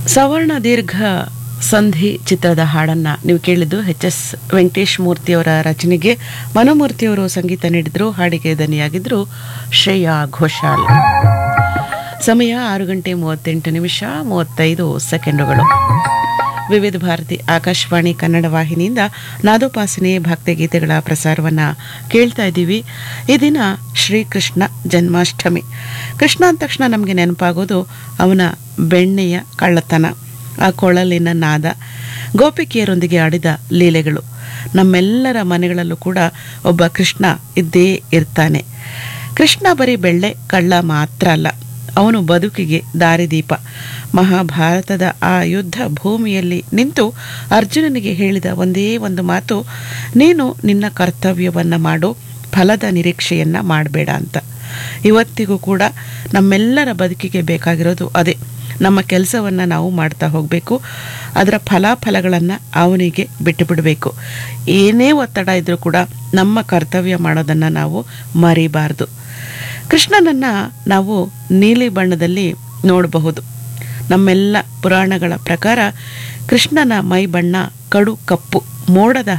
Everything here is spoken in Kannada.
ಸವರ್ಣ ದೀರ್ಘ ಸಂಧಿ ಚಿತ್ರದ ಹಾಡನ್ನ ನೀವು ಕೇಳಿದ್ದು ಎಚ್ ಎಸ್ ವೆಂಕಟೇಶ್ ಮೂರ್ತಿಯವರ ರಚನೆಗೆ ಮನೋಮೂರ್ತಿಯವರು ಸಂಗೀತ ನೀಡಿದ್ರು ಹಾಡಿಗೆ ದನಿಯಾಗಿದ್ರು ಶ್ರೇಯಾ ಘೋಷಾಲ್ ಸಮಯ ಆರು ಗಂಟೆ ಮೂವತ್ತೆಂಟು ನಿಮಿಷ ಮೂವತ್ತೈದು ಸೆಕೆಂಡುಗಳು ವಿವಿಧ ಭಾರತಿ ಆಕಾಶವಾಣಿ ಕನ್ನಡ ವಾಹಿನಿಯಿಂದ ನಾದೋಪಾಸನೆ ಭಕ್ತಿಗೀತೆಗಳ ಪ್ರಸಾರವನ್ನು ಕೇಳ್ತಾ ಇದ್ದೀವಿ ಈ ದಿನ ಶ್ರೀಕೃಷ್ಣ ಜನ್ಮಾಷ್ಟಮಿ ಕೃಷ್ಣ ಅಂದ ತಕ್ಷಣ ನಮಗೆ ನೆನಪಾಗೋದು ಅವನ ಬೆಣ್ಣೆಯ ಕಳ್ಳತನ ಆ ಕೊಳಲಿನ ನಾದ ಗೋಪಿಕೆಯರೊಂದಿಗೆ ಆಡಿದ ಲೀಲೆಗಳು ನಮ್ಮೆಲ್ಲರ ಮನೆಗಳಲ್ಲೂ ಕೂಡ ಒಬ್ಬ ಕೃಷ್ಣ ಇದ್ದೇ ಇರ್ತಾನೆ ಕೃಷ್ಣ ಬರೀ ಬೆಳ್ಳೆ ಕಳ್ಳ ಮಾತ್ರ ಅಲ್ಲ ಅವನು ಬದುಕಿಗೆ ದಾರಿದೀಪ ಮಹಾಭಾರತದ ಆ ಯುದ್ಧ ಭೂಮಿಯಲ್ಲಿ ನಿಂತು ಅರ್ಜುನನಿಗೆ ಹೇಳಿದ ಒಂದೇ ಒಂದು ಮಾತು ನೀನು ನಿನ್ನ ಕರ್ತವ್ಯವನ್ನು ಮಾಡು ಫಲದ ನಿರೀಕ್ಷೆಯನ್ನ ಮಾಡಬೇಡ ಅಂತ ಇವತ್ತಿಗೂ ಕೂಡ ನಮ್ಮೆಲ್ಲರ ಬದುಕಿಗೆ ಬೇಕಾಗಿರೋದು ಅದೇ ನಮ್ಮ ಕೆಲಸವನ್ನು ನಾವು ಮಾಡ್ತಾ ಹೋಗಬೇಕು ಅದರ ಫಲಾಫಲಗಳನ್ನು ಅವನಿಗೆ ಬಿಟ್ಟು ಬಿಡಬೇಕು ಏನೇ ಒತ್ತಡ ಇದ್ರೂ ಕೂಡ ನಮ್ಮ ಕರ್ತವ್ಯ ಮಾಡೋದನ್ನು ನಾವು ಮರಿಬಾರ್ದು ಕೃಷ್ಣನನ್ನು ನಾವು ನೀಲಿ ಬಣ್ಣದಲ್ಲಿ ನೋಡಬಹುದು ನಮ್ಮೆಲ್ಲ ಪುರಾಣಗಳ ಪ್ರಕಾರ ಕೃಷ್ಣನ ಮೈ ಬಣ್ಣ ಕಡು ಕಪ್ಪು ಮೋಡದ